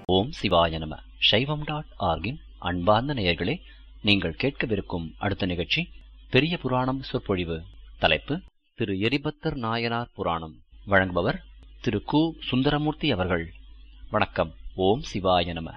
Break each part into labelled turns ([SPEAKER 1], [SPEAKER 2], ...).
[SPEAKER 1] ஓம் சிவாய நம சைவம் டாட் ஆர்கின் அன்பார்ந்த நேயர்களே நீங்கள் கேட்கவிருக்கும் அடுத்த நிகழ்ச்சி பெரிய புராணம் சொற்பொழிவு தலைப்பு திரு எரிபத்தர் நாயனார் புராணம் வழங்குபவர் திரு கு சுந்தரமூர்த்தி அவர்கள் வணக்கம் ஓம் சிவாய நம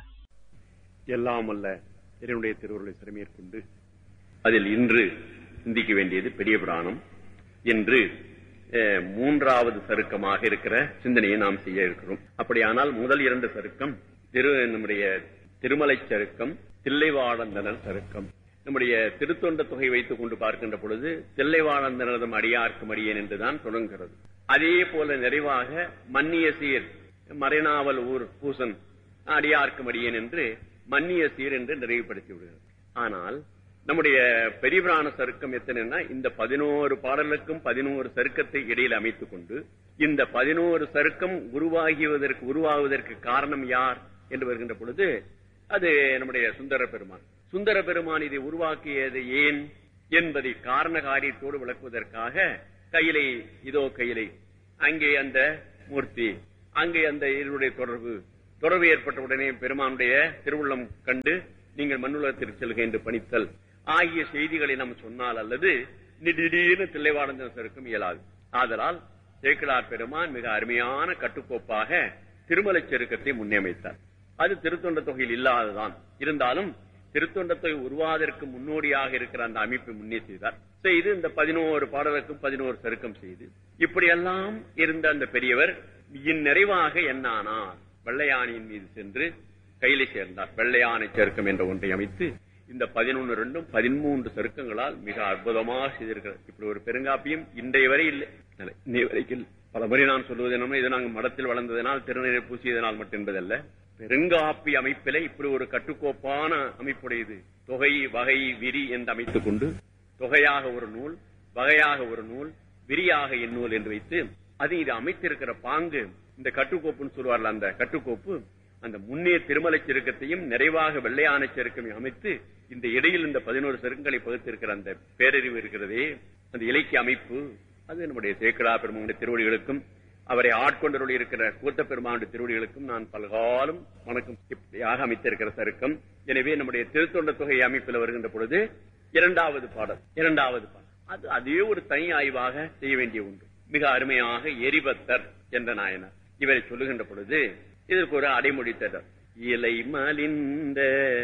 [SPEAKER 2] எல்லாம் அல்ல இறைவனுடைய திருவுருளை சிறமேற்கொண்டு அதில் இன்று சிந்திக்க வேண்டியது பெரிய புராணம் என்று அஹ், மூன்றாவது சருக்கமாக இருக்கிற சிந்தனையை நாம் செய்ய இருக்கிறோம் அப்படியானால் முதல் இரண்டு சருக்கம் திரு நம்முடைய திருமலை சருக்கம் தில்லைவாழந்தனர் சருக்கம் நம்முடைய திருத்தொண்ட தொகை வைத்துக் கொண்டு பார்க்கின்ற பொழுது தில்லைவாழந்தனதும் அடியார்க்கும் அடியேன் என்றுதான் தொடங்குகிறது அதே போல நிறைவாக மன்னிய சீர் மறைநாவல் ஊர் பூசன் அடியார்க்கும் அடியேன் என்று மன்னிய சீர் என்று நிறைவுபடுத்தி விடுகிறது ஆனால் நம்முடைய பெரியபிராண சருக்கம் எத்தனைன்னா இந்த பதினோரு பாடலுக்கும் பதினோரு சருக்கத்தை இடையில் அமைத்துக் கொண்டு இந்த பதினோரு சருக்கம் உருவாகியதற்கு உருவாகுவதற்கு காரணம் யார் என்று வருகின்ற பொழுது அது நம்முடைய சுந்தர பெருமான் சுந்தர பெருமான் இதை உருவாக்கியது ஏன் என்பதை காரண காரியத்தோடு விளக்குவதற்காக கையிலை இதோ கையிலை அங்கே அந்த மூர்த்தி அங்கே அந்த இருவருடைய தொடர்பு தொடர்பு ஏற்பட்ட உடனே பெருமானுடைய திருவுள்ளம் கண்டு நீங்கள் மண்ணுலகத்திற்கு செல்க என்று பணித்தல் ஆகிய செய்திகளை நாம் சொன்னால் அல்லது திடீர்னு தில்லைவாடந்தன் சருக்கும் இயலாது ஆதலால் சேக்கிழார் பெருமான் மிக அருமையான கட்டுக்கோப்பாக திருமலைச் செருக்கத்தை முன்னமைத்தார் அது திருத்தொண்ட தொகையில் இல்லாததான் இருந்தாலும் திருத்தொண்ட தொகை உருவாவதற்கு முன்னோடியாக இருக்கிற அந்த அமைப்பை முன்னே செய்தார் செய்து இந்த பதினோரு பாடலுக்கும் பதினோரு சருக்கம் செய்து இப்படியெல்லாம் இருந்த அந்த பெரியவர் இந்நிறைவாக என்னானார் வெள்ளையானியின் மீது சென்று கையில சேர்ந்தார் வெள்ளையானை சருக்கம் என்ற ஒன்றை அமைத்து இந்த பதினொன்னு ரெண்டும் பதிமூன்று சருக்கங்களால் மிக அற்புதமாக செய்திருக்கிறார் இப்படி ஒரு பெருங்காப்பியம் இன்றைய வரை இல்லை இல்லை, இன்னைய வரைக்கும் பல முறை நான் சொல்வது என்னன்னா இது நாங்கள் மடத்தில் வளர்ந்ததனால் திருநீரை பூசியதனால் மட்டும் என்பதல்ல பெருங்காப்பி அமைப்பிலே இப்படி ஒரு கட்டுக்கோப்பான அமைப்புடையது தொகை வகை விரி என்று அமைத்துக் கொண்டு தொகையாக ஒரு நூல் வகையாக ஒரு நூல் விரியாக இந்நூல் என்று வைத்து அது இது அமைத்திருக்கிற பாங்கு இந்த கட்டுக்கோப்புன்னு சொல்வார்கள் அந்த கட்டுக்கோப்பு அந்த முன்னே திருமலை செருக்கத்தையும் நிறைவாக வெள்ளையான செருக்கமையும் அமைத்து இந்த இடையில் இந்த பதினோரு செருக்கங்களை பகுத்திருக்கிற அந்த பேரறிவு இருக்கிறதே அந்த இலக்கிய அமைப்பு அது நம்முடைய சேக்கடா பெருமானுடைய திருவடிகளுக்கும் அவரை ஆட்கொண்டருள் இருக்கிற கூத்த பெருமானுடைய திருவடிகளுக்கும் நான் பல்காலம் வணக்கம் இப்படியாக அமைத்திருக்கிற சருக்கம் எனவே நம்முடைய திருத்தொண்ட தொகை அமைப்பில் வருகின்ற பொழுது இரண்டாவது பாடல் இரண்டாவது பாடல் அது அதே ஒரு தனி ஆய்வாக செய்ய வேண்டிய ஒன்று மிக அருமையாக எரிபத்தர் என்ற நாயனார் இவரை சொல்லுகின்ற பொழுது இதற்கு ஒரு அடைமொழி தர இலை மலிந்த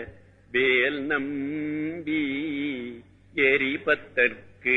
[SPEAKER 2] வேல் நம்பி எரிபத்தற்கு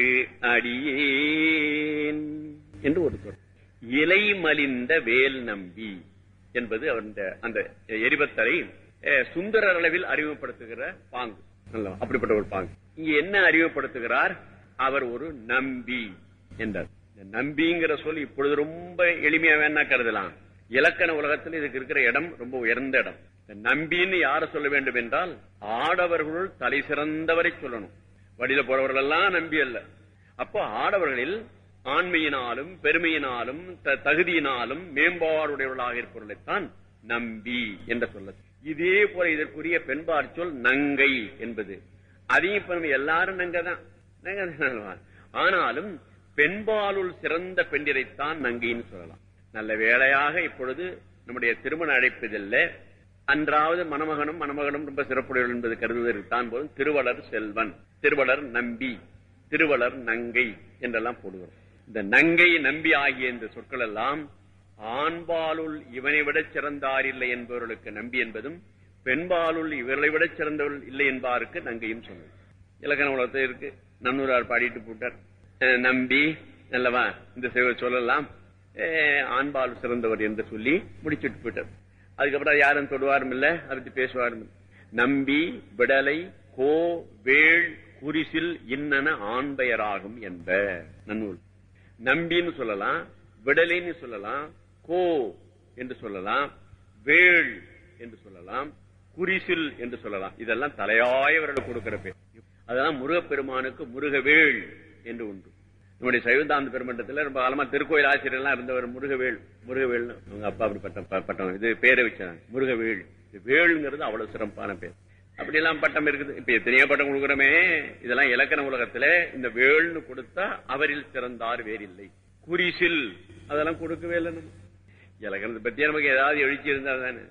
[SPEAKER 2] அடியேன் என்று ஒரு சொல் இலை மலிந்த வேல் நம்பி என்பது அந்த அந்த எரிபத்தரை அஹ், சுந்தரர் அளவில் அறிமுகப்படுத்துகிற பாங்கு நல்ல, அப்படிப்பட்ட ஒரு பாங்கு இங்க என்ன அறிமுகப்படுத்துகிறார் அவர் ஒரு நம்பி என்றார் இந்த நம்பிங்கிற சொல் இப்பொழுது ரொம்ப எளிமையா வேணா கருதலாம் இலக்கண உலகத்தில் இதுக்கு இருக்கிற இடம் ரொம்ப உயர்ந்த இடம் இந்த நம்பின்னு யார சொல்ல வேண்டும் என்றால் ஆடவர்களுள் தலை சிறந்தவரை சொல்லணும் வழியில போறவர்கள் எல்லாம் நம்பி அல்ல அப்போ ஆடவர்களில் ஆண்மையினாலும் பெருமையினாலும் த- தகுதியினாலும் மேம்பாடுடையவர்களாக இருப்பவர்களைத்தான் நம்பி என்ற சொல்ல இதே போல இதற்குரிய பெண்பார் சொல் நங்கை என்பது அதையும் இப்ப நம்ம எல்லாரும் நங்க தான் நங்க தான். ஆனாலும் பெண்பாலுள் சிறந்த பெண்டிரைத்தான் நங்கைன்னு சொல்லலாம் நல்ல வேளையாக இப்பொழுது நம்முடைய திருமண அழைப்பதில்லை அன்றாவது மணமகனும் மணமகனும் ரொம்ப சிறப்புடையவர்கள் என்பது கருதுவதற்கு தான் போதும் திருவளர் செல்வன் திருவளர் நம்பி திருவளர் நங்கை என்றெல்லாம் போடுகிறோம் இந்த நங்கை நம்பி ஆகிய இந்த சொற்கள் எல்லாம் ஆண்பாலுள் இவனை விட சிறந்தார் இல்லை என்பவர்களுக்கு நம்பி என்பதும் பெண்பாலுள் இவர்களை விட சிறந்தவர்கள் இல்லை என்பாருக்கு நங்கையும் சொன்னது இலக்கண உலகத்தில் இருக்கு நன்னூறார் பாடிட்டு போட்டார் அஹ் நம்பி நல்லவா இந்த செ- சொல்லலாம் அஹ் ஆண்பால் சிறந்தவர் என்று சொல்லி முடிச்சுட்டு போயிட்டார் அதுக்கப்புறம் அது யாரும் தொடுவாரும் இல்ல அதை பத்தி பேசுவாரும் இல்ல. நம்பி விடலை கோ வேள் குறிசில் இன்னன ஆண்பெயராகும் என்ப நன்னூல் நம்பின்னு சொல்லலாம் விடலைன்னு சொல்லலாம் கோ என்று சொல்லலாம் வேள் என்று சொல்லலாம் குறிசில் என்று சொல்லலாம் இதெல்லாம் தலையாயவர்களுக்கு கொடுக்கிற பேர் அதெல்லாம் முருகப்பெருமானுக்கு முருகவேள் என்று உண்டு நம்முடைய சைவந்தாந்த பெருமன்றத்தில் ரொம்ப காலமா திருக்கோயில் ஆசிரியர் எல்லாம் இருந்தவர் முருகவேள் முருகவேள்னு அவங்க அப்பா அப்படி பட்டம் ப- பட்டம் இது பேரை வச்சாங்க முருகவேள் இது வேளுங்கிறது அவ்வளவு சிறப்பான பேர் அப்படி எல்லாம் பட்டம் இருக்குது இப்ப எத்தனையோ பட்டம் கொடுக்குறோமே இதெல்லாம் இலக்கண உலகத்துல இந்த வேள்னு கொடுத்தா அவரில் சிறந்தார் வேறில்லை குறிசில் அதெல்லாம் கொடுக்கவே இல்லை நம்ம இலக்கணத்தை பத்தி நமக்கு ஏதாவது எழுச்சி இருந்தா தானே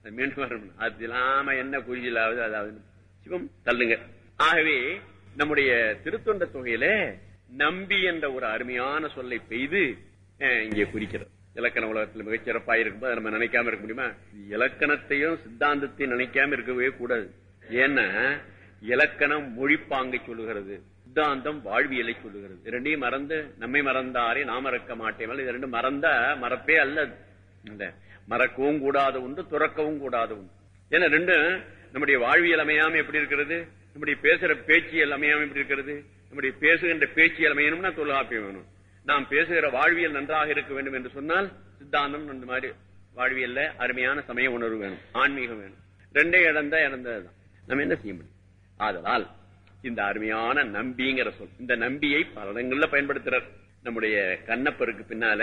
[SPEAKER 2] அது மீண்டும் வரணும் அது இல்லாம என்ன குறியிலாவது அதாவது சிவம் தள்ளுங்க ஆகவே நம்முடைய திருத்தொண்ட தொகையில நம்பி என்ற ஒரு அருமையான சொல்லை பெய்து அஹ், இங்கே குறிக்கிறது இலக்கண உலகத்தில் மிகச்சிறப்பா இருக்கும்போது அதை நம்ம நினைக்காம இருக்க முடியுமா இலக்கணத்தையும் சித்தாந்தத்தையும் நினைக்காம இருக்கவே கூடாது ஏன்னா இலக்கணம் மொழிப்பாங்கை சொல்லுகிறது சித்தாந்தம் வாழ்வியலை சொல்லுகிறது இது ரெண்டையும் மறந்து நம்மை மறந்தாரே நாம் மறக்க மாட்டேன் இது ரெண்டும் மறந்தா மறப்பே அல்ல இல்ல மறக்கவும் கூடாத உண்டு துறக்கவும் கூடாத உண்டு ஏன்னா ரெண்டும் நம்முடைய வாழ்வியல் அமையாம எப்படி இருக்கிறது நம்முடைய பேசுற பேச்சியல் அமையாம எப்படி இருக்கிறது நம்முடைய பேசுகின்ற பேச்சியல் அமையணும்னா தொல்காப்பியம் வேணும் நாம் பேசுகிற வாழ்வியல் நன்றாக இருக்க வேண்டும் என்று சொன்னால் சித்தாந்தம் இந்த மாதிரி வாழ்வியல்ல அருமையான சமய உணர்வு வேணும் ஆன்மீகம் வேணும் ரெண்டே இழந்தா இழந்ததுதான் நம்ம என்ன செய்ய முடியும் ஆதலால் இந்த அருமையான நம்பிங்கிற சொல் இந்த நம்பியை பல இடங்கள்ல பயன்படுத்துறார் நம்முடைய கண்ணப்பருக்கு பின்னால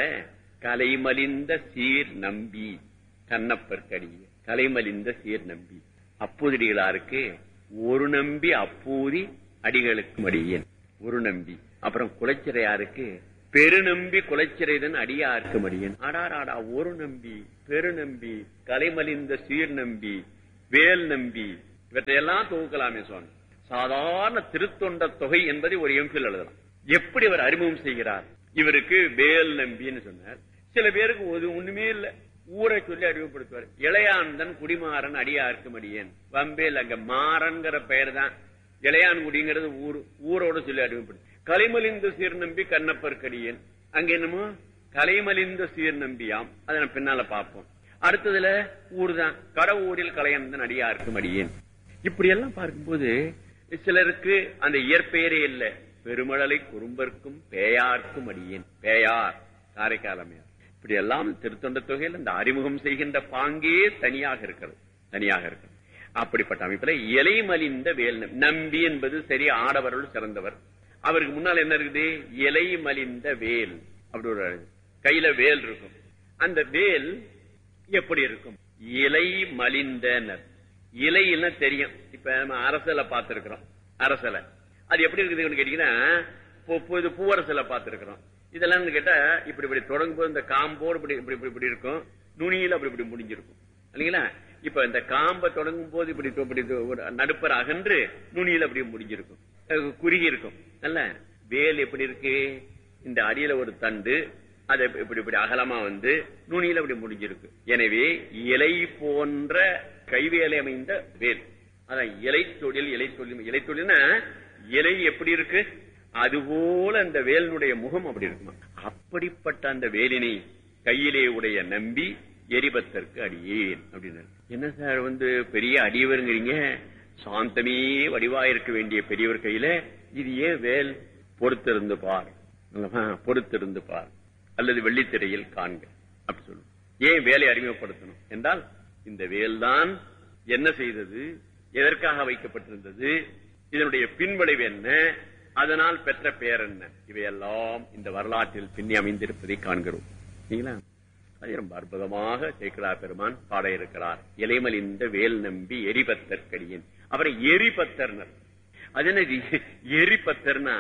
[SPEAKER 2] கலைமலிந்த சீர் நம்பி கண்ணப்பர் கடிய கலைமலிந்த சீர் நம்பி அப்பூதிடிகளாருக்கு ஒரு நம்பி அப்பூதி அடிகளுக்கும் அடியேன் ஒரு நம்பி அப்புறம் குலைச்சிறையாருக்கு பெருநம்பி குலைச்சிறைதன் அடியாருக்கு அடியேன் ஆடாராடா ஒரு நம்பி பெருநம்பி கலைமலிந்த சீர் நம்பி வேல் நம்பி இவற்றையெல்லாம் தொகுக்கலாமே சுவாமி சாதாரண திருத்தொண்ட தொகை என்பதை ஒரு எம்பில் எழுதலாம் எப்படி அவர் அறிமுகம் செய்கிறார் இவருக்கு வேல் நம்பின்னு சொன்னார் சில பேருக்கு ஒரு ஒண்ணுமே இல்ல ஊரை சொல்லி அறிமுகப்படுத்துவார் இளையானந்தன் குடிமாறன் அடியாருக்கு அடியேன் வம்பேல் அங்க மாறன்கிற பெயர் தான் இளையான்குடிங்கிறது ஊர் ஊரோட சொல்லி அறிமுகப்படுத்து கலைமலிந்த சீர் நம்பி கண்ணப்பர் கடியேன் அங்க என்னமோ கலைமலிந்த சீர் நம்பியாம் அதை நம்ம பின்னால பார்ப்போம் அடுத்ததுல ஊர் தான் கடவுரில் கலையந்தன் அடியாருக்கு அடியேன் இப்படி எல்லாம் பார்க்கும்போது சிலருக்கு அந்த இயற்பெயரே இல்ல பெருமழலை குறும்பர்க்கும் பேயார்க்கும் அடியேன் பேயார் காரைக்காலமையார் இப்படி எல்லாம் திருத்தொண்ட தொகையில் இந்த அறிமுகம் செய்கின்ற பாங்கே தனியாக இருக்கிறது தனியாக இருக்கிறது அப்படிப்பட்ட அமைப்புல இலை மலிந்த வேல் நம்பி. நம்பி என்பது சரி ஆடவர்கள் சிறந்தவர் அவருக்கு முன்னால் என்ன இருக்குது இலை மலிந்த வேல் அப்படி ஒரு அழகு. கையில வேல் இருக்கும் அந்த வேல் எப்படி இருக்கும் இலை மலிந்தனர் இலைன்னா தெரியும் இப்ப நம்ம அரசலை பார்த்திருக்கிறோம் அரசலை அது எப்படி இருக்குதுன்னு கேட்டீங்கன்னா பூ- பூ- இது பூவரசலை பார்த்திருக்கிறோம் இதெல்லாம் கேட்டா இப்படி இப்படி தொடங்கும் போது இந்த காம்போடு இப்படி இப்படி இப்படி இப்படி இருக்கும் நுனியில அப்படி இப்படி முடிஞ்சிருக்கும் இல்லைங்களா இப்ப இந்த காம்பை தொடங்கும் போது இப்படி இப்படி ஒரு நடுப்பர் அகன்று நுனியில அப்படி முடிஞ்சிருக்கும் அது குறுகி இருக்கும் அல்ல வேல் எப்படி இருக்கு இந்த அடியில ஒரு தண்டு அது இப்படி இப்படி அகலமா வந்து நுனியில அப்படி முடிஞ்சிருக்கு எனவே இலை போன்ற கைவேலை அமைந்த வேல் அதான் இலை தொழில் இலை தொழில் இலை தொழில்னா இலை எப்படி இருக்கு அதுபோல அந்த வேலினுடைய முகம் அப்படி இருக்குமா அப்படிப்பட்ட அந்த வேலினை கையிலே உடைய நம்பி எரிபத்தற்கு அடியேன் அப்படின்னாரு என்ன சார் வந்து பெரிய அடியவருங்கிறீங்க சாந்தமே வடிவா இருக்க வேண்டிய பெரியவர் கையில இது ஏன் வேல் பொறுத்திருந்து பார் அல்லவா? பொறுத்திருந்து பார் அல்லது வெள்ளித்திரையில் காண்க அப்படி சொல்லும் ஏன் வேலை அறிமுகப்படுத்தணும் என்றால் இந்த வேல்தான் என்ன செய்தது எதற்காக வைக்கப்பட்டிருந்தது இதனுடைய பின்விளைவு என்ன அதனால் பெற்ற பெயர் என்ன இவையெல்லாம் இந்த வரலாற்றில் பின்னி அமைந்திருப்பதை காண்கிறோம் சரிங்களா அது ரொம்ப அற்புதமாக சேக்கலா பெருமான் பாட இருக்கிறார் இலைமலிந்த வேல் நம்பி எரிபத்தற்கடியன் அவரை எரிபத்தர்னர் அது என்ன இது? எரிபத்தர்னா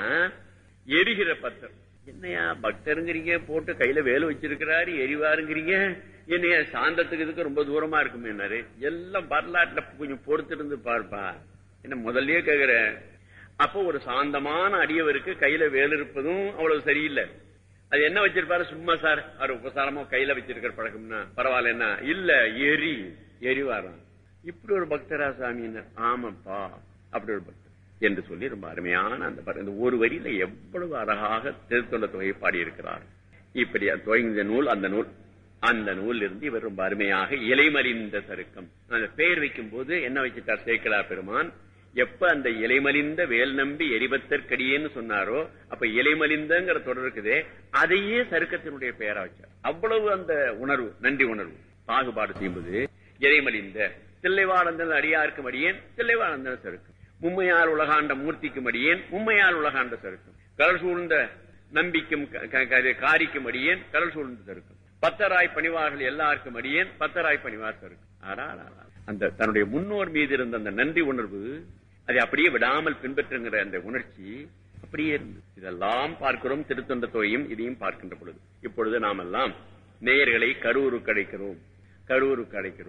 [SPEAKER 2] எரிகிற பத்தர் என்னையா பக்தருங்கிறீங்க போட்டு கையில வேலை வச்சிருக்கிறாரு எரிவாருங்கிறீங்க என்னையா சாந்தத்துக்கு இதுக்கு ரொம்ப தூரமா இருக்குமேனாரு எல்லாம் வரலாற்றுல கொஞ்சம் பொறுத்திருந்து பார்ப்பா என்ன முதல்லயே கேக்குறேன் அப்போ ஒரு சாந்தமான அடியவருக்கு கையில வேல் இருப்பதும் அவ்வளவு சரியில்லை அது என்ன வச்சிருப்பாரு சும்மா சார் அவர் உபசாரமா கையில வச்சிருக்கிற பழக்கம்னா பரவாயில்ல என்ன இல்ல எரி எரிவாராம் இப்படி ஒரு பக்தரா சாமி ஆமாப்பா அப்படி ஒரு பக்தர் என்று சொல்லி ரொம்ப அருமையான அந்த பா- இந்த ஒரு வரியில எவ்வளவு அழகாக திருத்தொண்ட தொகையை பாடியிருக்கிறார் இப்படி அது துவங்கிய நூல் அந்த நூல் அந்த நூலில் இருந்து இவர் ரொம்ப அருமையாக இலைமலிந்த சருக்கம் அந்த பெயர் வைக்கும் போது என்ன வச்சுட்டார் சேக்கலா பெருமான் எப்ப அந்த இலைமலிந்த வேல் நம்பி எரிபத்தற்கடியேன்னு சொன்னாரோ அப்ப இலைமலிந்தங்கிற தொடர் இருக்குதே அதையே சருக்கத்தினுடைய பெயரா வச்சார் அவ்வளவு அந்த உணர்வு நன்றி உணர்வு பாகுபாடு செய்யும்போது இலைமலிந்த தில்லைவானந்தன் அடியாருக்கும் அடியேன் தில்லைவானந்தன் சருக்கம் மும்மையால் உலகாண்ட மூர்த்திக்கும் அடியேன் மும்மையால் உலகாண்ட சருக்கம் கடல் சூழ்ந்த நம்பிக்கும் க- க- க- காரிக்கும் அடியேன் கடல் சூழ்ந்த சருக்கம் பத்தராய் பணிவார்கள் எல்லாருக்கும் அடியேன் பத்தராய் பணிவார் சருக்கம் ஆடாடாடா. அந்த தன்னுடைய முன்னோர் மீது இருந்த அந்த நன்றி உணர்வு அதை அப்படியே விடாமல் பின்பற்றுங்கிற அந்த உணர்ச்சி அப்படியே இருந்து இதெல்லாம் பார்க்கிறோம் திருத்தொண்ட தொகையும் இதையும் பார்க்கின்ற பொழுது இப்பொழுது நாம் எல்லாம் நேயர்களை கரூருக்கு அழைக்கிறோம் கரூருக்கு அழைக்கிறோம்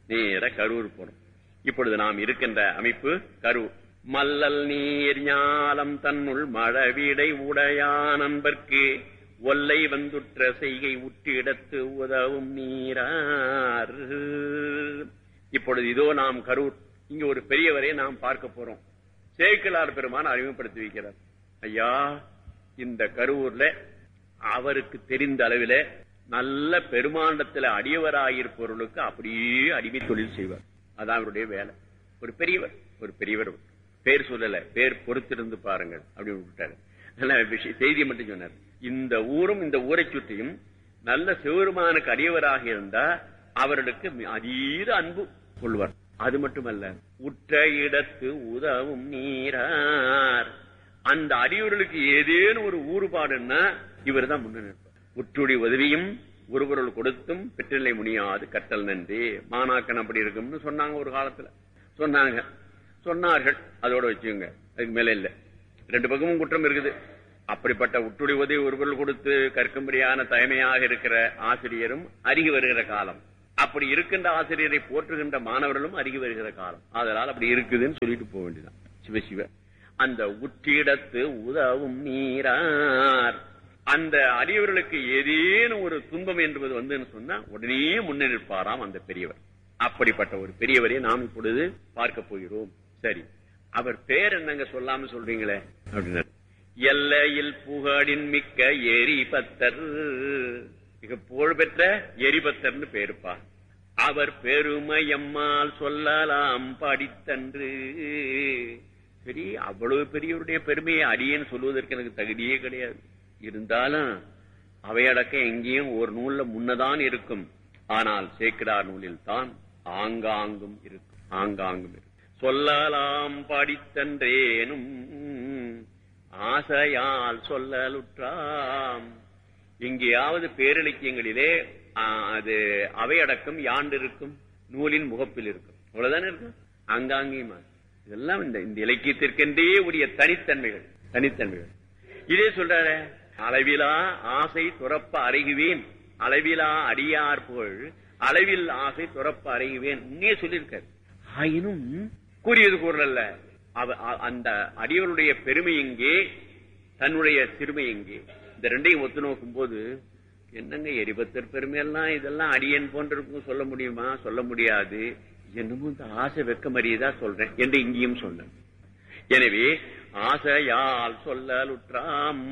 [SPEAKER 2] நேர கரூர் போறோம் இப்பொழுது நாம் இருக்கின்ற அமைப்பு கரூர் மல்லல் நீர் ஞாலம் தன்னுள் மழவிடை உடையா நண்பர்க்கு ஒல்லை வந்துற்ற செய்கை உற்றிடத்து உதவும் நீரார் இப்பொழுது இதோ நாம் கரூர் இங்க ஒரு பெரியவரை நாம் பார்க்க போறோம் சேக்கிலார் பெருமான் அறிமுகப்படுத்தி வைக்கிறார் ஐயா இந்த கரூர்ல அவருக்கு தெரிந்த அளவில நல்ல பெருமாண்டத்துல அடியவராயிருப்பவர்களுக்கு அப்படியே அடிமை தொழில் செய்வார் அதான் அவருடைய வேலை ஒரு பெரியவர் ஒரு பெரியவர் பேர் சொல்லல பேர் பொறுத்திருந்து பாருங்கள் அப்படின்னு விட்டாரு நல்ல விஷயம் செய்தி மட்டும் சொன்னார் இந்த ஊரும் இந்த ஊரை சுற்றியும் நல்ல சிவருமானுக்கு அடியவராக இருந்தா அவர்களுக்கு அதீத அன்பு கொள்வார் அது மட்டுமல்ல உற்ற இடத்து உதவும் நீரார் அந்த அடியவர்களுக்கு ஏதேனும் ஒரு ஊறுபாடுன்னா இவர் தான் முன்ன நிற்பார் உற்றுடி உதவியும் ஒருவர்கள் கொடுத்தும் பெற்றிலை முடியாது கட்டல் நன்றி மாணாக்கன் அப்படி இருக்கும்னு சொன்னாங்க ஒரு காலத்துல சொன்னாங்க சொன்னார்கள் அதோட வச்சுங்க அதுக்கு மேல இல்ல ரெண்டு பக்கமும் குற்றம் இருக்குது அப்படிப்பட்ட உற்றுடி உதவி ஒருவர்கள் கொடுத்து கற்கும்படியான தயமையாக இருக்கிற ஆசிரியரும் அருகி வருகிற காலம் அப்படி இருக்கின்ற ஆசிரியரை போற்றுகின்ற மாணவர்களும் அருகி வருகிற காலம் அதனால் அப்படி இருக்குதுன்னு சொல்லிட்டு போக வேண்டியதான் சிவசிவ அந்த உற்றிடத்து உதவும் நீரார் அந்த அடியவர்களுக்கு ஏதேனும் ஒரு துன்பம் என்பது வந்து சொன்னா உடனே முன்னே நிற்பாராம் அந்த பெரியவர் அப்படிப்பட்ட ஒரு பெரியவரை நாம் இப்பொழுது பார்க்க போகிறோம் சரி அவர் பேர் என்னங்க சொல்லாம சொல்றீங்களே அப்படின்னாரு எல்லையில் புகழின் மிக்க எரிபத்தர் மிக புகழ்பெற்ற எரிபத்தர்னு பேருப்பா அவர் பெருமையம்மாள் சொல்லலாம் படித்தன்று சரி அவ்வளவு பெரியவருடைய பெருமையை அடியேன்னு சொல்வதற்கு எனக்கு தகுதியே கிடையாது இருந்தாலும் அவையடக்கம் எங்கேயும் ஒரு நூல்ல முன்னதான் இருக்கும் ஆனால் சேக்கிடார் நூலில் தான் ஆங்காங்கும் இருக்கும் ஆங்காங்கும் இருக்கும் சொல்லலாம் படித்தன்றேனும் ஆசையால் சொல்லலுற்றாம் எங்கேயாவது பேரிலக்கியங்களிலே அது அவையடக்கம் யாண்டு இருக்கும் நூலின் முகப்பில் இருக்கும் அவ்வளவுதானே இருக்கும் அங்காங்கேயுமா இதெல்லாம் இந்த இந்த இலக்கியத்திற்கென்றே உரிய தனித்தன்மைகள் தனித்தன்மைகள் இதே சொல்றாரு அளவிலா ஆசை துறப்ப அறைகுவேன் அளவிலா அடியார் புகழ் அளவில் ஆசை துறப்ப அறைகுவேன் உன்னே சொல்லியிருக்காரு ஆயினும் கூறியது கூறல அந்த அடியவருடைய பெருமை எங்கே தன்னுடைய சிறுமை எங்கே இந்த ரெண்டையும் ஒத்து நோக்கும் போது என்னங்க எரிபத்தர் பெருமையெல்லாம் இதெல்லாம் அடியன் போன்றிருக்கும் சொல்ல முடியுமா சொல்ல முடியாது என்னமோ இந்த ஆசை வெக்க மறியதா சொல்றேன் என்று இங்கேயும் சொன்னேன் எனவே ஆசையால் சொல்லலுற்றாம்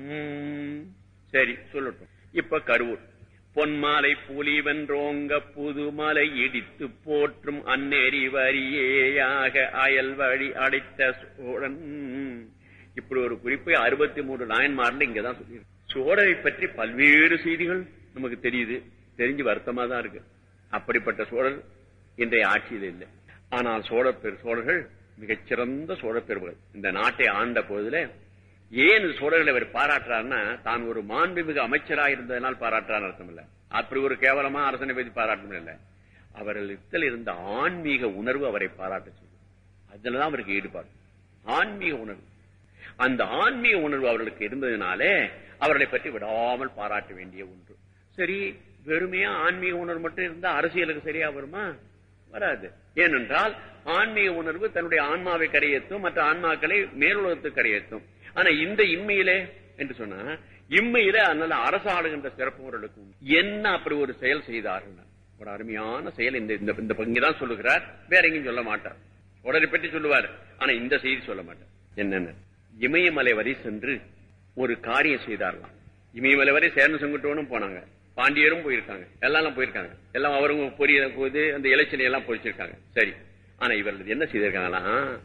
[SPEAKER 2] சரி சொல்லட்டும் இப்ப கருவூர் பொன்மாலை புலி வென்றோங்க புதுமலை இடித்து போற்றும் அந்நெறி வரிయేயாக அயல் வழி அடைத்த சோழன் இப்படி ஒரு குறிப்பை அறுபத்தி மூன்று நாயன்மார்ல இங்கதான் சொல்லியிருக்கு சோழரை பற்றி பல்வேறு செய்திகள் நமக்கு தெரியுது தெரிஞ்சு வருத்தமா தான் இருக்கு அப்படிப்பட்ட சோழர் இன்றைய ஆட்சியில் இல்லை ஆனால் சோழர் பெரு சோழர்கள் மிகச்சிறந்த சோழ பெருமகள் இந்த நாட்டை ஆண்ட போதுல ஏன் சோழர்களை அவர் பாராட்டுறாருன்னா தான் ஒரு மாண்புமிகு அமைச்சராக இருந்ததனால் பாராட்டுறான்னு அர்த்தம் இல்ல அப்படி ஒரு கேவலமா அரசனை பற்றி பாராட்டணும் இல்ல அவர்களிடத்தில் இருந்த ஆன்மீக உணர்வு அவரை பாராட்ட சொல்லும் அதுலதான் அவருக்கு ஈடுபாடு ஆன்மீக உணர்வு அந்த ஆன்மீக உணர்வு அவர்களுக்கு இருந்ததுனாலே அவர்களை பற்றி விடாமல் பாராட்ட வேண்டிய ஒன்று சரி வெறுமையா ஆன்மீக உணர்வு மட்டும் இருந்தா அரசியலுக்கு சரியா வருமா வராது ஏனென்றால் ஆன்மீக உணர்வு தன்னுடைய ஆன்மாவை கரையேற்றும் மற்ற ஆன்மாக்களை மேலுலகத்துக்கு கரையேற்றும் ஆனா இந்த இம்மையிலே என்று சொன்னா இம்மையில அதனால அரசாளுகின்ற சிறப்பு அவர்களுக்கு என்ன அப்படி ஒரு செயல் செய்தார்கள் ஒரு அருமையான செயல் இந்த இந்த பங்குதான் சொல்லுகிறார் வேற எங்கேயும் சொல்ல மாட்டார் உடனே பற்றி சொல்லுவார் ஆனா இந்த செய்தி சொல்ல மாட்டார் என்னென்ன இமயமலை வரை சென்று ஒரு காரியம் செய்தாரலாம் இமயமலை வரை சேர்ந்து செங்குட்டோனும் போனாங்க பாண்டியரும் போயிருக்காங்க எல்லாம் போயிருக்காங்க எல்லாம் அவருங்க பொரிய போது அந்த இலச்சினை எல்லாம் பொறிச்சிருக்காங்க சரி ஆனா இவர்கள் என்ன செய்திருக்காங்களா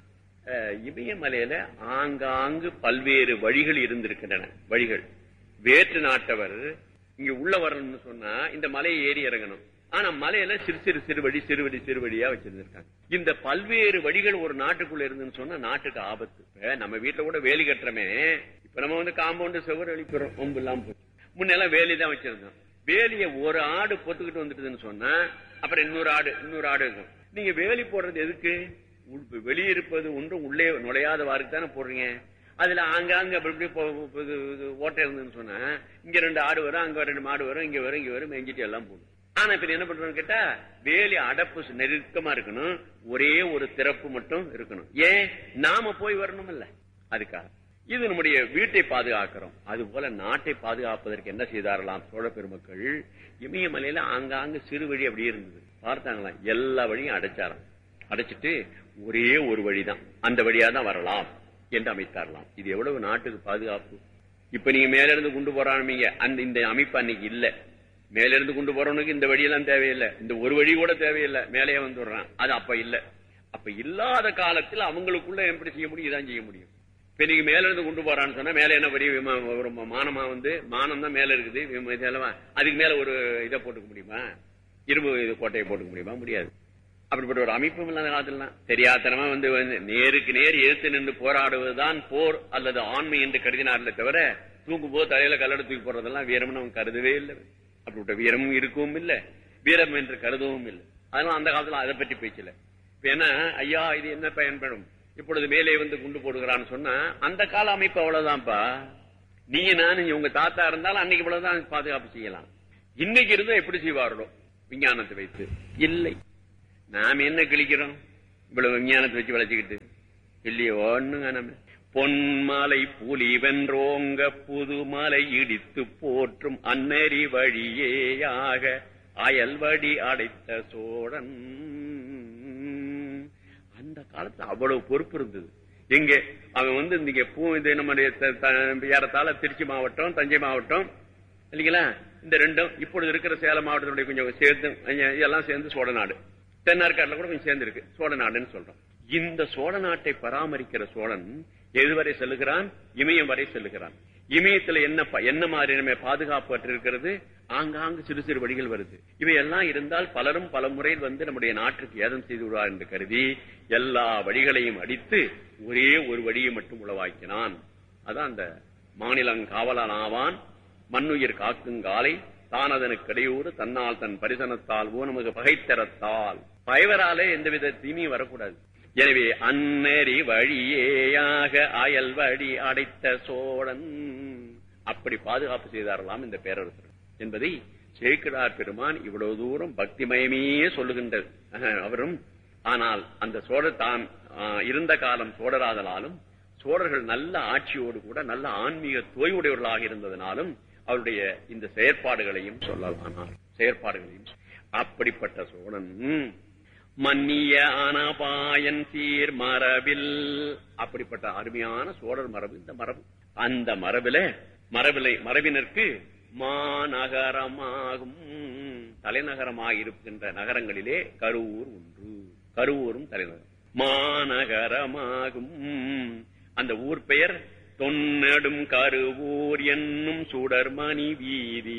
[SPEAKER 2] இமயமலையில ஆங்காங்கு பல்வேறு வழிகள் இருந்திருக்கின்றன வழிகள் வேற்று நாட்டவர் இங்க உள்ள வரணும்னு சொன்னா இந்த மலையை ஏறி இறங்கணும் ஆனா மலையில சிறு சிறு சிறு வழி சிறு வழி சிறு வழியா வச்சிருந்திருக்காங்க இந்த பல்வேறு வழிகள் ஒரு நாட்டுக்குள்ள இருந்துன்னு சொன்னா நாட்டுக்கு ஆபத்து நம்ம வீட்டுல கூட வேலி கட்டுறமே இப்ப நம்ம வந்து காம்பவுண்டு செவ்வறு அழிக்கிறோம் ஒம்பு இல்லாம போச்சு முன்னெல்லாம் வேலி தான் வச்சிருந்தோம் வேலிய ஒரு ஆடு பொத்துக்கிட்டு வந்துட்டுதுன்னு சொன்னா அப்புறம் இன்னொரு ஆடு இன்னொரு ஆடு இருக்கும் நீங்க வேலி போடுறது எதுக்கு வெளியிருப்பது ஒன்றும் உள்ளே நுழையாதவாருக்கு தானே போடுறீங்க அதுல ஆங்காங்க அப்படி ஓட்டை இருந்ததுன்னு சொன்னா இங்க ரெண்டு ஆடு வரும் அங்க ரெண்டு மாடு வரும் இங்க வரும் இங்க வரும் மேஞ்சிட்டு எல்லாம் போடும் ஆனா இப்ப என்ன பண்றோம்னு கேட்டா வேலி அடப்பு நெருக்கமா இருக்கணும் ஒரே ஒரு திறப்பு மட்டும் இருக்கணும் ஏன் நாம போய் வரணும் இல்ல அதுக்காக இது நம்முடைய வீட்டை பாதுகாக்கிறோம் அது போல நாட்டை பாதுகாப்பதற்கு என்ன செய்தாரலாம் சோழ பெருமக்கள் இமயமலையில ஆங்காங்கு சிறு வழி அப்படியே இருந்தது பார்த்தாங்களாம் எல்லா வழியும் அடைச்சாராம் அடைச்சிட்டு ஒரே ஒரு வழிதான் அந்த வழியா தான் வரலாம் என்று அமைத்தாரலாம் இது எவ்வளவு நாட்டுக்கு பாதுகாப்பு இப்ப நீங்க மேல இருந்து கொண்டு போறானுமீங்க அந்த இந்த அமைப்பு அன்னைக்கு இல்ல மேல இருந்து கொண்டு போறவனுக்கு இந்த வழியெல்லாம் தேவையில்லை இந்த ஒரு வழி கூட தேவையில்லை மேலேயே வந்துடுறான் அது அப்ப இல்ல அப்ப இல்லாத காலத்தில் அவங்களுக்குள்ள எப்படி செய்ய முடியும் இதான் செய்ய முடியும் இப்ப நீங்க மேல இருந்து கொண்டு போறான்னு சொன்னா மேல என்ன பெரிய விமா- ஒரு மானமா வந்து மானம் தான் மேல இருக்குது விமா- இதெல்லாம் அதுக்கு மேல ஒரு இதை போட்டுக்க முடியுமா இரும்பு இது கோட்டையை போட்டுக்க முடியுமா முடியாது அப்படிப்பட்ட ஒரு அமைப்பும் இல்லாத காலத்துல தெரியாதனமா வந்து வந்து நேருக்கு நேர் எதிர்த்து நின்று போராடுவதுதான் போர் அல்லது ஆண்மை என்று கருதினார்களே தவிர தூங்கும் போது தலையில கல்லடை தூக்கி போடுறதெல்லாம் வீரம்னு அவன் கருதவே இல்லை அப்படிப்பட்ட வீரமும் இருக்கவும் இல்லை வீரம் என்று கருதவும் இல்லை அதனால அந்த காலத்துல அதை பற்றி பேச்சல இப்ப என்ன ஐயா இது என்ன பயன்படும் இப்பொழுது மேலே வந்து குண்டு போடுகிறான்னு சொன்னா அந்த கால அமைப்பு அவ்வளவுதான்ப்பா நீங்க நானும் உங்க தாத்தா இருந்தாலும் அன்னைக்கு இவ்வளவுதான் பாதுகாப்பு செய்யலாம் இன்னைக்கு இருந்தா எப்படி செய்வார்களோ விஞ்ஞானத்தை வைத்து இல்லை நாம என்ன கிழிக்கிறோம் இவ்வளவு விஞ்ஞானத்தை வச்சு வளைச்சுக்கிட்டு இல்லையே ஒண்ணுங்க நம்ம பொன்மலை புலி வென்றோங்க புதுமலை இடித்து போற்றும் அன்னறி வழியேயாக அயல்வடி அடைத்த சோழன் அந்த காலத்துல அவ்வளவு பொறுப்பு இருந்தது எங்க அவன் வந்து இங்க பூ இது நம்முடைய த- த- ஏறத்தாழ திருச்சி மாவட்டம் தஞ்சை மாவட்டம் இல்லைங்களா இந்த ரெண்டும் இப்பொழுது இருக்கிற சேலம் மாவட்டத்தினுடைய கொஞ்சம் சேர்த்து அஹ் இதெல்லாம் சேர்ந்து சோழ நாடு தென்னார்காட்டுல கூட கொஞ்சம் சேர்ந்து இருக்கு சோழ நாடுன்னு சொல்றோம் இந்த சோழ நாட்டை பராமரிக்கிற சோழன் எதுவரை செல்லுகிறான் இமயம் வரை செல்லுகிறான் இமயத்துல என்ன ப- என்ன மாதிரி நம்ம பாதுகாப்பு இருக்கிறது ஆங்காங்கு சிறு சிறு வழிகள் வருது இவையெல்லாம் இருந்தால் பலரும் பல முறையில் வந்து நம்முடைய நாட்டுக்கு ஏதம் செய்து விடுவார் என்று கருதி எல்லா வழிகளையும் அடித்து ஒரே ஒரு வழியை மட்டும் உளவாக்கினான் அதான் அந்த மாநிலம் காவலனாவான் மண்ணுயிர் காக்குங்காலை தானதனுக்கு இடையூறு தன்னால் தன் பரிசனத்தால் ஊனமுக பகைத்தரத்தால் பயவராலே எந்தவித தீமையும் வரக்கூடாது எனவே அன்னறி வழியேயாக அயல் வழி அடைத்த சோழன் அப்படி பாதுகாப்பு செய்தாரலாம் இந்த பேரரசர் என்பதை சேக்கிடார் பெருமான் இவ்வளவு தூரம் பக்திமயமே சொல்லுகின்றது அஹ், அவரும் ஆனால் அந்த சோழர் தான் ஆஹ், இருந்த காலம் சோழராதலாலும் சோழர்கள் நல்ல ஆட்சியோடு கூட நல்ல ஆன்மீக தோய்வுடையவர்களாக இருந்ததனாலும் அவருடைய இந்த செயற்பாடுகளையும் சொல்லலானார் செயற்பாடுகளையும் அப்படிப்பட்ட சோழன் மன்னிய அனபாயன் சீர் மரபில் அப்படிப்பட்ட அருமையான சோழர் மரபு இந்த மரபு அந்த மரபில மரபிலை மரபினருக்கு மாநகரமாகும் தலைநகரமாக இருக்கின்ற நகரங்களிலே கருவூர் ஒன்று கருவூரும் தலைநகரம் மாநகரமாகும் அந்த ஊர் பெயர் தொன்னடும் கருவூர் என்னும் சுடர்மணி வீதி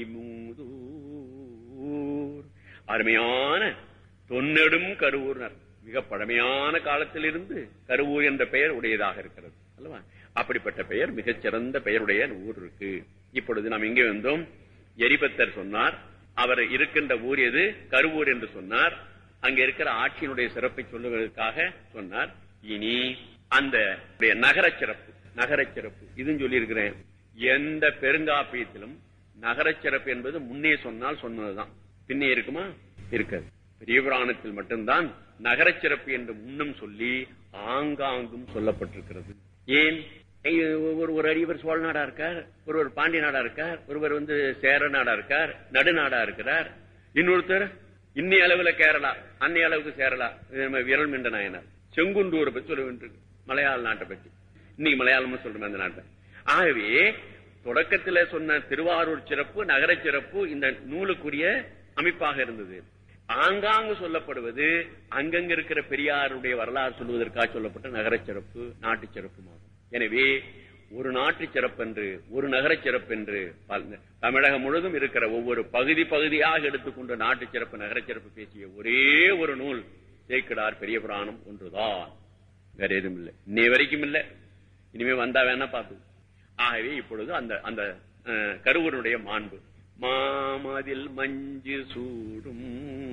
[SPEAKER 2] மூதூர் அருமையான தொன்னெடும் கருவூர்னர் மிக பழமையான காலத்திலிருந்து கருவூர் என்ற பெயர் உடையதாக இருக்கிறது அல்லவா அப்படிப்பட்ட பெயர் மிகச் சிறந்த பெயருடைய ஊர் இருக்கு இப்பொழுது நாம் எங்கே வந்தோம் எரிபத்தர் சொன்னார் அவர் இருக்கின்ற ஊர் எது கருவூர் என்று சொன்னார் அங்க இருக்கிற ஆட்சியினுடைய சிறப்பை சொல்லுவதற்காக சொன்னார் இனி அந்த நகரச் சிறப்பு நகரச் சிறப்பு இதுன்னு சொல்லியிருக்கிறேன் எந்த பெருங்காப்பியத்திலும் நகரச் சிறப்பு என்பது முன்னே சொன்னால் சொன்னதுதான் பின்னே இருக்குமா இருக்காது பெரிய புராணத்தில் மட்டும்தான் நகரச் சிறப்பு என்று முன்னும் சொல்லி ஆங்காங்கும் சொல்லப்பட்டிருக்கிறது ஏன் ஐயோ, ஒரு ஒரு அடிவர் சோழ நாடா இருக்கார் ஒருவர் பாண்டிய நாடா இருக்கார் ஒருவர் வந்து சேர நாடா இருக்கார் நடுநாடா இருக்கிறார் இன்னொருத்தர் இன்னி அளவுல கேரளா அன்னை அளவுக்கு சேரலா இது நம்ம விரல் மின்ற நாயனார் செங்குண்டூரை பத்தி சொல்ல வேண்டியிருக்கு மலையாள நாட்டை பத்தி இன்னைக்கு மலையாளமும் சொல்றோம் அந்த நாட்டை ஆகவே தொடக்கத்துல சொன்ன திருவாரூர் சிறப்பு நகரச் சிறப்பு இந்த நூலுக்குரிய அமைப்பாக இருந்தது ஆங்காங்கு சொல்லப்படுவது அங்கங்க இருக்கிற பெரியாருடைய வரலாறு சொல்வதற்காக சொல்லப்பட்ட நகரச் சிறப்பு நாட்டுச் சிறப்புமாகும் எனவே ஒரு நாட்டு சிறப்பென்று ஒரு நகரச் சிறப்பென்று பல- தமிழகம் முழுதும் இருக்கிற ஒவ்வொரு பகுதி பகுதியாக எடுத்துக்கொண்டு நாட்டு சிறப்பு நகரச் சிறப்பு பேசிய ஒரே ஒரு நூல் சேக்கிடார் பெரிய புராணம் ஒன்றுதான் வேற எதுவும் இல்லை இன்னை வரைக்கும் இல்லை இனிமே வந்தா வேணா பார்த்து ஆகவே இப்பொழுது அந்த அந்த அஹ், கருவருடைய மாண்பு மாமதில் மஞ்சு சூடும்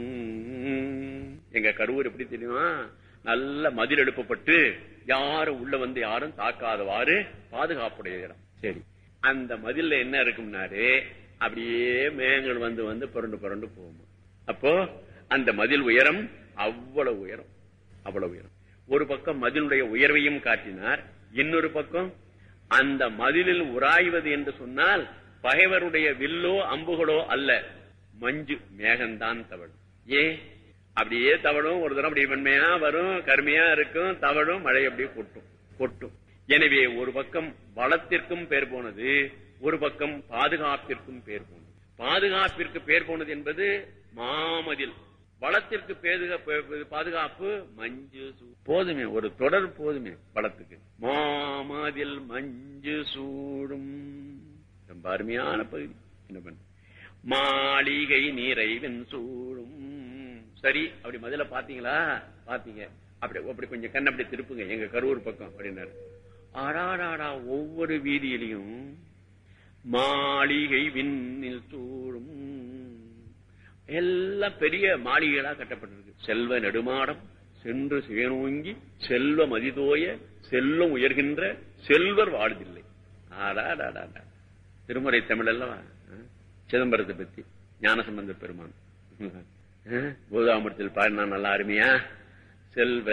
[SPEAKER 2] எங்க கருவூர் எப்படி தெரியுமா நல்ல மதில் எழுப்பப்பட்டு யாரும் உள்ள வந்து யாரும் தாக்காதவாறு பாதுகாப்புடைய இடம் சரி அந்த மதில்ல என்ன இருக்கும்னாரு அப்படியே மேகங்கள் வந்து வந்து புரண்டு புரண்டு போகும் அப்போ அந்த மதில் உயரம் அவ்வளவு உயரம் அவ்வளவு உயரம் ஒரு பக்கம் மதிலுடைய உயர்வையும் காட்டினார் இன்னொரு பக்கம் அந்த மதிலில் உராய்வது என்று சொன்னால் பகைவருடைய வில்லோ அம்புகளோ அல்ல மஞ்சு மேகம்தான் தவழும் ஏ அப்படியே தவழும் ஒரு தரம் அப்படி வெண்மையா வரும் கருமையா இருக்கும் தவழும் மழை அப்படியே கொட்டும் கொட்டும் எனவே ஒரு பக்கம் வளத்திற்கும் பேர் போனது ஒரு பக்கம் பாதுகாப்பிற்கும் பேர் போனது பாதுகாப்பிற்கு பேர் போனது என்பது மாமதில் வளத்திற்கு பேதுக- பே- பாதுகாப்பு மஞ்சு சூ- போதுமே ஒரு தொடர் போதுமே வளத்துக்கு மாமதில் மஞ்சு சூடும் ரொம்ப அருமையான பகுதி என்ன பண்ண மாளிகை நிறைவன் சூடும் சரி அப்படி முதல்ல பாத்தீங்களா பாத்தீங்க அப்படி அப்படி கொஞ்சம் கண்ண அப்படி திருப்புங்க எங்க கரூர் பக்கம் அப்படின்னாரு ஆடாடாடா ஒவ்வொரு வீதியிலையும் மாளிகை விண்ணில் சூடும் எல்லாம் பெரிய மாளிகைகளா கட்டப்பட்டிருக்கு செல்வ நெடுமாடம் சென்று சிவனோங்கி செல்வ மதிதோய செல்வம் உயர்கின்ற செல்வர் வாழ்தில்லை ஆடாடாடாடா திருமுறை தமிழ் அல்லவா ஆ? சிதம்பரத்தை பத்தி ஞானசம்பந்த பெருமான் பூதாமரத்தில் பாடினா நல்லா அருமையா செல்வ